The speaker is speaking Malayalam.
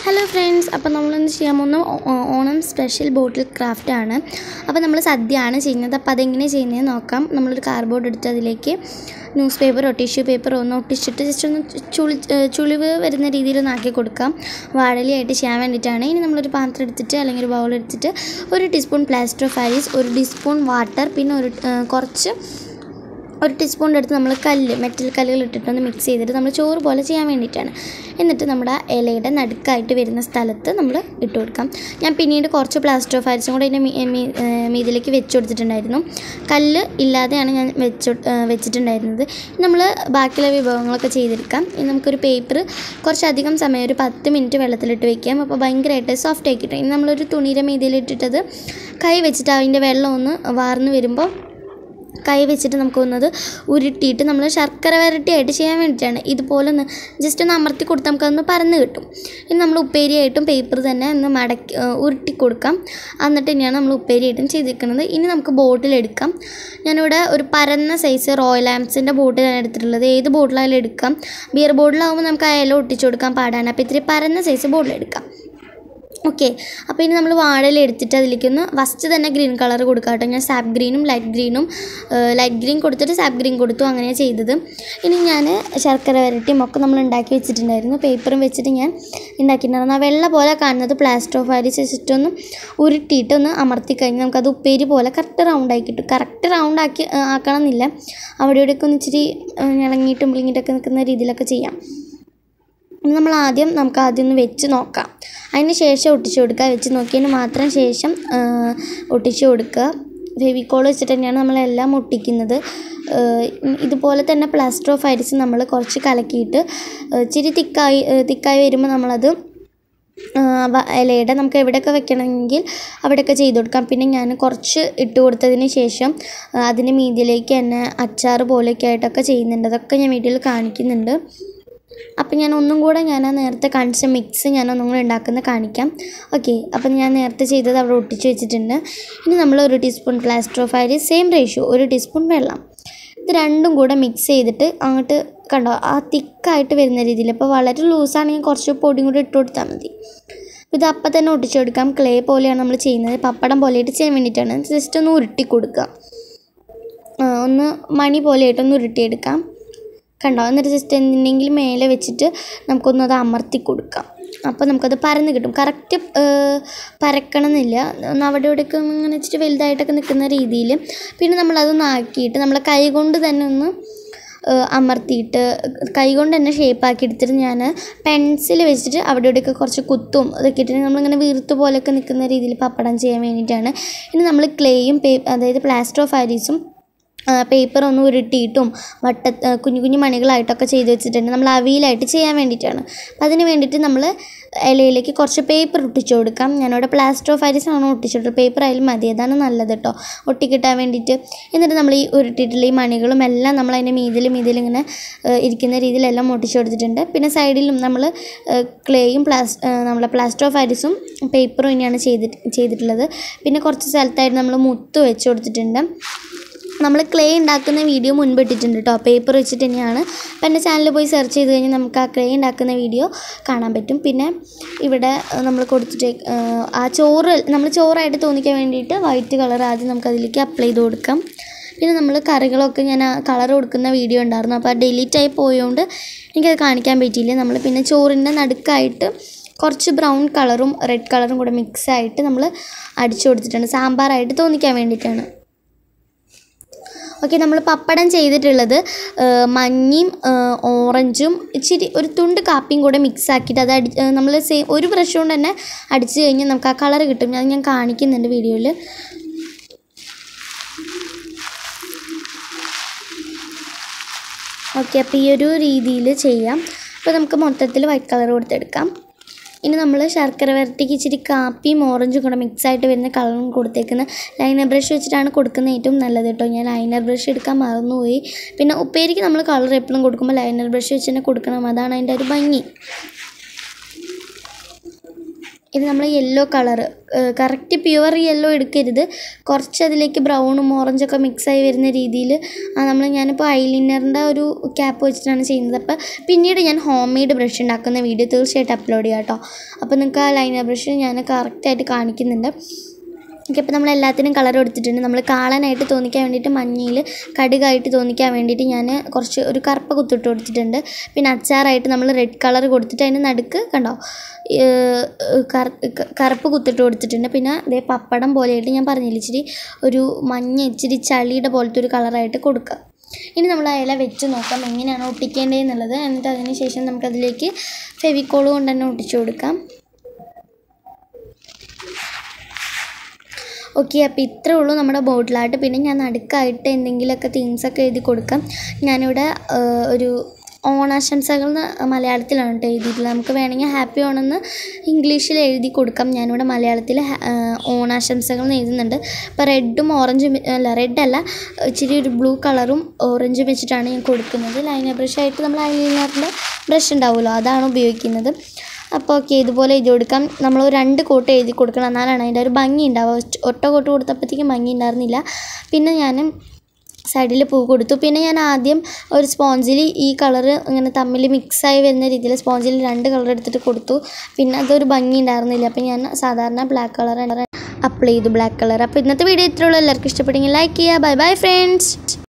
ഹലോ ഫ്രണ്ട്സ് അപ്പോൾ നമ്മളിന്ന് ചെയ്യാൻ പോകുന്ന ഓ- ഓ- ഓണം സ്പെഷ്യൽ ബോട്ടിൽ ക്രാഫ്റ്റ് ആണ് അപ്പോൾ നമ്മൾ സദ്യയാണ് ചെയ്യുന്നത് അപ്പോൾ അതെങ്ങനെ ചെയ്യുന്നത് നോക്കാം നമ്മളൊരു കാർഡ്ബോർഡ് എടുത്ത് അതിലേക്ക് ന്യൂസ് പേപ്പറോ ടിഷ്യൂ പേപ്പറോ ഒന്ന് ഒട്ടിച്ചിട്ട് ജസ്റ്റ് ഒന്ന് ചുളി ഏഹ് ചുളിവ് വരുന്ന രീതിയിൽ ഒന്ന് ആക്കി കൊടുക്കാം വാഴലയായിട്ട് ചെയ്യാൻ വേണ്ടിയിട്ടാണ് ഇനി നമ്മളൊരു പാത്രം എടുത്തിട്ട് അല്ലെങ്കിൽ ഒരു ബൗൾ എടുത്തിട്ട് ഒരു ടീസ്പൂൺ പ്ലാസ്റ്റർ ഓഫ് പാരീസ് ഒരു ടീസ്പൂൺ വാട്ടർ പിന്നെ ഒരു ഏഹ് കുറച്ച് ഒരു ടീസ്പൂണിൻ്റെ അടുത്ത് നമ്മൾ കല്ല് മെറ്റൽ കല്ലുകൾ ഇട്ടിട്ടൊന്ന് മിക്സ് ചെയ്തിട്ട് നമ്മൾ ചോറ് പോലെ ചെയ്യാൻ വേണ്ടിയിട്ടാണ് എന്നിട്ട് നമ്മുടെ ഇലയുടെ നടുക്കായിട്ട് വരുന്ന സ്ഥലത്ത് നമ്മൾ ഇട്ട് കൊടുക്കാം ഞാൻ പിന്നീട് കുറച്ച് പ്ലാസ്റ്റർ ഓഫ് പാരീസും കൂടെ അതിൻ്റെ മീ- മീ- ഏഹ് മീതിലേക്ക് വെച്ച് കൊടുത്തിട്ടുണ്ടായിരുന്നു കല്ല് ഇല്ലാതെയാണ് ഞാൻ വെച്ച് വെച്ചിട്ടുണ്ടായിരുന്നത് നമ്മൾ ബാക്കിയുള്ള വിഭവങ്ങളൊക്കെ ചെയ്തെടുക്കാം ഇനി നമുക്കൊരു പേപ്പർ കുറച്ചധികം സമയം ഒരു പത്ത് മിനിറ്റ് വെള്ളത്തിലിട്ട് വെക്കാം അപ്പോൾ ഭയങ്കരമായിട്ട് സോഫ്റ്റ് ആയി കിട്ടും ഇനി നമ്മളൊരു തുണിയുടെ മീതിയിലിട്ടിട്ടത് കൈ വെച്ചിട്ട് അതിൻ്റെ വെള്ളം ഒന്ന് വാർന്ന് വരുമ്പോൾ കൈ വെച്ചിട്ട് നമുക്കൊന്നത് ഉരുട്ടിയിട്ട് നമ്മൾ ശർക്കര വരട്ടിയായിട്ട് ചെയ്യാൻ വേണ്ടിയിട്ടാണ് ഇതുപോലെ ഒന്ന് ജസ്റ്റ് ഒന്ന് അമർത്തി കൊടുത്താൽ നമുക്കതൊന്ന് പരന്ന് കിട്ടും ഇനി നമ്മൾ ഉപ്പേരിയായിട്ടും പേപ്പർ തന്നെ ഒന്ന് മടക്കി ഏഹ് ഉരുട്ടി കൊടുക്കാം എന്നിട്ട് തന്നെയാണ് നമ്മൾ ഉപ്പേരിയായിട്ടും ചെയ്തിരിക്കുന്നത് ഇനി നമുക്ക് ബോട്ടിലെടുക്കാം ഞാനിവിടെ ഒരു പരന്ന സൈസ് റോയൽ ആംസിൻ്റെ ബോട്ടിലാണ് എടുത്തിട്ടുള്ളത് ഏത് ബോട്ടിലായാലും എടുക്കാം ബിയർ ബോട്ടിലാകുമ്പോൾ നമുക്ക് ആ ഇല ഒട്ടിച്ചു കൊടുക്കാൻ പാടാണ് അപ്പോൾ ഇത്തിരി പരന്ന സൈസ് ബോട്ടിലെടുക്കാം ഓക്കെ അപ്പോൾ ഇനി നമ്മൾ വാഴയില എടുത്തിട്ട് അതിലേക്കൊന്ന് ഫസ്റ്റ് തന്നെ ഗ്രീൻ കളർ കൊടുക്കാം കേട്ടോ ഞാൻ സാപ്പ് ഗ്രീനും ലൈറ്റ് ഗ്രീനും ലൈറ്റ് ഗ്രീൻ കൊടുത്തിട്ട് സാപ്പ് ഗ്രീൻ കൊടുത്തു അങ്ങനെയാണ് ചെയ്തത് ഇനി ഞാൻ ശർക്കര വരട്ടിയും ഒക്കെ നമ്മൾ ഉണ്ടാക്കി വെച്ചിട്ടുണ്ടായിരുന്നു പേപ്പറും വെച്ചിട്ട് ഞാൻ ഉണ്ടാക്കിയിട്ടുണ്ടായിരുന്നു ആ വെള്ള പോലെ കാണുന്നത് പ്ലാസ്റ്റർ ഓഫ് പാരീസ് വെച്ചിട്ടൊന്ന് ഉരുട്ടിയിട്ട് ഒന്ന് അമർത്തി കഴിഞ്ഞാൽ നമുക്കത് ഉപ്പേരി പോലെ കറക്റ്റ് റൗണ്ട് ആക്കി കിട്ടും കറക്റ്റ് റൗണ്ട് ആക്കി ആ, ആക്കണമെന്നില്ല അവിടെ ഇവിടെയൊക്കെ ഒന്ന് ഇച്ചിരി ആ, ഇളങ്ങിയിട്ടും പിളിങ്ങിയിട്ടൊക്കെ നിൽക്കുന്ന രീതിയിലൊക്കെ ചെയ്യാം ഇനി നമ്മൾ ആദ്യം നമുക്ക് ആദ്യം ഒന്ന് വെച്ച് നോക്കാം അതിന് ശേഷം ഒട്ടിച്ചു കൊടുക്കുക വെച്ച് നോക്കിയതിന് മാത്രം ശേഷം ആ, ഒട്ടിച്ചു കൊടുക്കുക ഫെവിക്കോൾ വെച്ചിട്ട് തന്നെയാണ് നമ്മളെല്ലാം ഒട്ടിക്കുന്നത് ആ, ഇതുപോലെ തന്നെ പ്ലാസ്റ്റർ ഓഫ് ഐരിസ് നമ്മൾ കുറച്ച് കലക്കിയിട്ട് ആ, ഇച്ചിരി തിക്കായി തിക്കായി വരുമ്പോൾ നമ്മളത് ആ, വ- ഇലയുടെ നമുക്ക് എവിടെയൊക്കെ വെക്കണമെങ്കിൽ അവിടെയൊക്കെ ചെയ്ത് കൊടുക്കാം പിന്നെ ഞാൻ കുറച്ച് ഇട്ട് കൊടുത്തതിന് ശേഷം ആ, അതിന് മീതിയിലേക്ക് തന്നെ അച്ചാർ പോലെയൊക്കെ ആയിട്ടൊക്കെ ചെയ്യുന്നുണ്ട് അതൊക്കെ ഞാൻ വീട്ടിൽ കാണിക്കുന്നുണ്ട് അപ്പം ഞാൻ ഒന്നും കൂടെ ഞാൻ ആ നേരത്തെ കാണിച്ച മിക്സ് ഞാൻ ഒന്നും കൂടെ ഉണ്ടാക്കുന്നത് കാണിക്കാം ഓക്കെ അപ്പം ഞാൻ നേരത്തെ ചെയ്തത് അവിടെ ഒട്ടിച്ച് വെച്ചിട്ടുണ്ട് ഇനി നമ്മൾ ഒരു ടീസ്പൂൺ പ്ലാസ്റ്റർ ഓഫ് ആരി സെയിം റേഷ്യോ ഒരു ടീസ്പൂൺ വെള്ളം ഇത് രണ്ടും കൂടെ മിക്സ് ചെയ്തിട്ട് അങ്ങോട്ട് കണ്ടോ ആ തിക്കായിട്ട് വരുന്ന രീതിയിൽ ഇപ്പോൾ വളരെ ലൂസാണെങ്കിൽ കുറച്ച് പൊടിയും കൂടി ഇട്ട് കൊടുത്താൽ മതി ഇത് അപ്പം തന്നെ ഒട്ടിച്ചു കൊടുക്കാം ക്ലേ പോലെയാണ് നമ്മൾ ചെയ്യുന്നത് പപ്പടം പോലെയായിട്ട് ചെയ്യാൻ വേണ്ടിയിട്ടാണ് ജസ്റ്റ് ഒന്ന് ഉരുട്ടി കൊടുക്കുക ആ, ഒന്ന് മണി പോലെയായിട്ടൊന്ന് ഉരുട്ടിയെടുക്കാം കണ്ടോ എന്നിട്ട് ജസ്റ്റ് എന്തിനെങ്കിലും മേലെ വെച്ചിട്ട് നമുക്കൊന്ന് അത് അമർത്തി കൊടുക്കാം അപ്പോൾ നമുക്കത് പരന്ന് കിട്ടും കറക്റ്റ് പരക്കണം എന്നില്ല ഒന്ന് അവിടെ ഇവിടെയൊക്കെ ഒന്ന് ഇങ്ങനെ ഇച്ചിരി വലുതായിട്ടൊക്കെ നിൽക്കുന്ന രീതിയിൽ പിന്നെ നമ്മളതൊന്ന് ആക്കിയിട്ട് നമ്മളെ കൈ കൊണ്ട് തന്നെ ഒന്ന് ഏഹ് അമർത്തിയിട്ട് കൈ കൊണ്ട് തന്നെ ഷേപ്പാക്കി എടുത്തിട്ട് ഞാൻ പെൻസിൽ വെച്ചിട്ട് അവിടെ ഇവിടെയൊക്കെ കുറച്ച് കുത്തും അതൊക്കെ ഇട്ടിട്ട് നമ്മളിങ്ങനെ വീർത്ത് പോലെയൊക്കെ നിൽക്കുന്ന രീതിയിൽ പപ്പടം ചെയ്യാൻ വേണ്ടിയിട്ടാണ് ഇനി നമ്മൾ ക്ലേയും പേ അതായത് പ്ലാസ്റ്റർ ഓഫ് ആരീസും പേപ്പർ ഒന്ന് ഉരുട്ടിയിട്ടും വട്ട ആ, കുഞ്ഞു കുഞ്ഞു മണികളായിട്ടൊക്കെ ചെയ്ത് വെച്ചിട്ടുണ്ട് നമ്മൾ അവിയലായിട്ട് ചെയ്യാൻ വേണ്ടിയിട്ടാണ് അപ്പം അതിന് വേണ്ടിയിട്ട് നമ്മൾ ഇലയിലേക്ക് കുറച്ച് പേപ്പർ ഒട്ടിച്ചു കൊടുക്കാം ഞാനിവിടെ പ്ലാസ്റ്റർ ഓഫ് പാരീസ് ആണ് ഒട്ടിച്ചിട്ട് പേപ്പർ ആയാലും മതി അതാണ് നല്ലത് കേട്ടോ ഒട്ടിക്കിട്ടാൻ വേണ്ടിയിട്ട് എന്നിട്ട് നമ്മൾ ഈ ഉരുട്ടിയിട്ടുള്ള ഈ മണികളും എല്ലാം നമ്മൾ അതിൻ്റെ മീതിൽ മീതിൽ ഇങ്ങനെ ആ, ഇരിക്കുന്ന രീതിയിലെല്ലാം ഒട്ടിച്ചു കൊടുത്തിട്ടുണ്ട് പിന്നെ സൈഡിലും നമ്മൾ ക്ലേയും പ്ലാസ് ആ, നമ്മളെ പ്ലാസ്റ്റർ ഓഫ് പാരീസും പേപ്പറും ഇനിയാണ് ചെയ്തിട്ട് ചെയ്തിട്ടുള്ളത് പിന്നെ കുറച്ച് സ്ഥലത്തായിട്ട് നമ്മൾ മുത്ത് വെച്ച് കൊടുത്തിട്ടുണ്ട് നമ്മൾ ക്ലേ ഉണ്ടാക്കുന്ന വീഡിയോ മുൻപ് ഇട്ടിട്ടുണ്ട് കേട്ടോ പേപ്പർ വെച്ചിട്ട് തന്നെയാണ് അപ്പോൾ എൻ്റെ ചാനലിൽ പോയി സെർച്ച് ചെയ്ത് കഴിഞ്ഞാൽ നമുക്ക് ആ ക്ലേ ഉണ്ടാക്കുന്ന വീഡിയോ കാണാൻ പറ്റും പിന്നെ ഇവിടെ നമ്മൾ കൊടുത്തിട്ട് ഏഹ്, ആ ചോറ് നമ്മൾ ചോറായിട്ട് തോന്നിക്കാൻ വേണ്ടിയിട്ട് വൈറ്റ് കളർ ആദ്യം നമുക്ക് അതിലേക്ക് അപ്ലൈ ചെയ്ത് കൊടുക്കാം പിന്നെ നമ്മൾ കറികളൊക്കെ ഞാൻ ആ കളർ കൊടുക്കുന്ന വീഡിയോ ഉണ്ടായിരുന്നു അപ്പോൾ ഡിലീറ്റ് ആയി പോയതുകൊണ്ട് എനിക്കത് കാണിക്കാൻ പറ്റിയില്ല നമ്മൾ പിന്നെ ചോറിൻ്റെ നടുക്കായിട്ട് കുറച്ച് ബ്രൗൺ കളറും റെഡ് കളറും കൂടെ മിക്സ് ആയിട്ട് നമ്മൾ അടിച്ചു കൊടുത്തിട്ടുണ്ട് സാമ്പാറായിട്ട് തോന്നിക്കാൻ വേണ്ടിയിട്ടാണ് ഓക്കെ നമ്മൾ പപ്പടം ചെയ്തിട്ടുള്ളത് ആ, മഞ്ഞയും ആ, ഓറഞ്ചും ഇച്ചിരി ഒരു തുണ്ട് കാപ്പിയും കൂടെ മിക്സ് ആക്കിയിട്ട് അത് അടി നമ്മൾ സെയിം ഒരു ബ്രഷ് കൊണ്ട് തന്നെ അടിച്ച് കഴിഞ്ഞാൽ നമുക്ക് ആ കളർ കിട്ടും അത് ഞാൻ കാണിക്കുന്നുണ്ട് വീഡിയോയിൽ ഓക്കെ അപ്പോൾ ഈ ഒരു രീതിയിൽ ചെയ്യാം അപ്പോൾ നമുക്ക് മൊത്തത്തിൽ വൈറ്റ് കളർ കൊടുത്തെടുക്കാം ഇനി നമ്മൾ ശർക്കര വരട്ടിക്ക് ഇച്ചിരി കാപ്പിയും ഓറഞ്ചും കൂടെ മിക്സ് ആയിട്ട് വരുന്ന കളറും കൊടുത്തേക്കുന്ന ലൈനർ ബ്രഷ് വെച്ചിട്ടാണ് കൊടുക്കുന്നത് ഏറ്റവും നല്ലത് കേട്ടോ ഞാൻ ലൈനർ ബ്രഷ് എടുക്കാൻ മറന്നുപോയി പിന്നെ ഉപ്പേരിക്ക് നമ്മൾ കളർ എപ്പോഴും കൊടുക്കുമ്പോൾ ലൈനർ ബ്രഷ് വെച്ച് തന്നെ കൊടുക്കണം അതാണ് അതിൻ്റെ ഒരു ഭംഗി ഇത് നമ്മൾ yellow colour correct pure yellow എടുക്കരുത് കുറച്ച് അതിലേക്ക് ബ്രൗണും ഓറഞ്ചൊക്കെ മിക്സായി വരുന്ന രീതിയിൽ നമ്മൾ ഞാനിപ്പോൾ ഐലൈനറിൻ്റെ ഒരു ക്യാപ്പ് വെച്ചിട്ടാണ് ചെയ്യുന്നത് അപ്പോൾ പിന്നീട് ഞാൻ ഹോം മെയ്ഡ് ബ്രഷ് ഉണ്ടാക്കുന്ന വീഡിയോ തീർച്ചയായിട്ടും അപ്ലോഡ് ചെയ്യാം കേട്ടോ അപ്പോൾ നിങ്ങൾക്ക് ആ ലൈനർ ബ്രഷ് ഞാൻ കറക്റ്റായിട്ട് കാണിക്കുന്നുണ്ട് ഓക്കെ അപ്പോൾ നമ്മൾ എല്ലാത്തിനും കളർ കൊടുത്തിട്ടുണ്ട് നമ്മൾ കാളനായിട്ട് തോന്നിക്കാൻ വേണ്ടിയിട്ട് മഞ്ഞയിൽ കടുകായിട്ട് തോന്നിക്കാൻ വേണ്ടിയിട്ട് ഞാൻ കുറച്ച് ഒരു കറുപ്പ കുത്തിട്ട് കൊടുത്തിട്ടുണ്ട് പിന്നെ അച്ചാറായിട്ട് നമ്മൾ റെഡ് കളർ കൊടുത്തിട്ട് അതിന് നടുക്ക് കണ്ടോ ഏഹ് കറ- ക- കറുപ്പ് കുത്തിട്ട് കൊടുത്തിട്ടുണ്ട് പിന്നെ അതേ പപ്പടം പോലെയായിട്ട് ഞാൻ പറഞ്ഞില്ല ഇച്ചിരി ഒരു മഞ്ഞ ഇച്ചിരി ചളിയുടെ പോലത്തെ ഒരു കളറായിട്ട് കൊടുക്കുക ഇനി നമ്മൾ ആ ഇല വെച്ച് നോക്കാം എങ്ങനെയാണ് ഒട്ടിക്കേണ്ടതെന്നുള്ളത് എന്നിട്ട് അതിന് ശേഷം നമുക്കതിലേക്ക് ഫെവിക്കോൾ കൊണ്ട് തന്നെ ഒട്ടിച്ചു കൊടുക്കാം ഓക്കെ അപ്പോൾ ഇത്രേ ഉള്ളൂ നമ്മുടെ ബോട്ടിലായിട്ട് പിന്നെ ഞാൻ നടുക്കായിട്ട് എന്തെങ്കിലുമൊക്കെ തീംസൊക്കെ എഴുതി കൊടുക്കാം ഞാനിവിടെ ആ, ഒരു ഓണാശംസകൾ എന്ന് മലയാളത്തിലാണ് കേട്ടോ എഴുതിയിട്ടുള്ളത് നമുക്ക് വേണമെങ്കിൽ ഹാപ്പി ഓണമെന്ന് ഇംഗ്ലീഷിൽ എഴുതി കൊടുക്കാം ഞാനിവിടെ മലയാളത്തിൽ ഹ- ആ, ഓണാശംസകൾ എന്ന് എഴുതുന്നുണ്ട് അപ്പോൾ റെഡും ഓറഞ്ചും അല്ല റെഡ് അല്ല ഇച്ചിരി ഒരു ബ്ലൂ കളറും ഓറഞ്ചും വെച്ചിട്ടാണ് ഞാൻ കൊടുക്കുന്നത് ലൈനർ ബ്രഷായിട്ട് നമ്മൾ ഐലൈനറിൻ്റെ ബ്രഷ് ഉണ്ടാവുമല്ലോ അതാണ് ഉപയോഗിക്കുന്നത് അപ്പോൾ ഓക്കെ ഇതുപോലെ എഴുതി കൊടുക്കാം നമ്മൾ രണ്ട് കോട്ട് എഴുതി കൊടുക്കണം എന്നാലാണ് അതിൻ്റെ ഒരു ഭംഗി ഉണ്ടാവുക ഒറ്റ- ഒറ്റ കോട്ട് കൊടുത്തപ്പോഴത്തേക്കും ഭംഗി ഉണ്ടായിരുന്നില്ല പിന്നെ ഞാൻ സൈഡിൽ പൂ കൊടുത്തു പിന്നെ ഞാൻ ആദ്യം ഒരു സ്പോഞ്ചിൽ ഈ കളറ് ഇങ്ങനെ തമ്മിൽ മിക്സായി വരുന്ന രീതിയിൽ സ്പോഞ്ചിൽ രണ്ട് കളർ എടുത്തിട്ട് കൊടുത്തു പിന്നെ അതൊരു ഭംഗി ഉണ്ടായിരുന്നില്ല അപ്പോൾ ഞാൻ സാധാരണ ബ്ലാക്ക് കളർ അപ്ലൈ ചെയ്തു ബ്ലാക്ക് കളർ അപ്പോൾ ഇന്നത്തെ വീഡിയോ ഇത്രയുള്ളൂ എല്ലാവർക്കും ഇഷ്ടപ്പെട്ടെങ്കിൽ ലൈക്ക് ചെയ്യുക ബൈ ബൈ ഫ്രണ്ട്സ്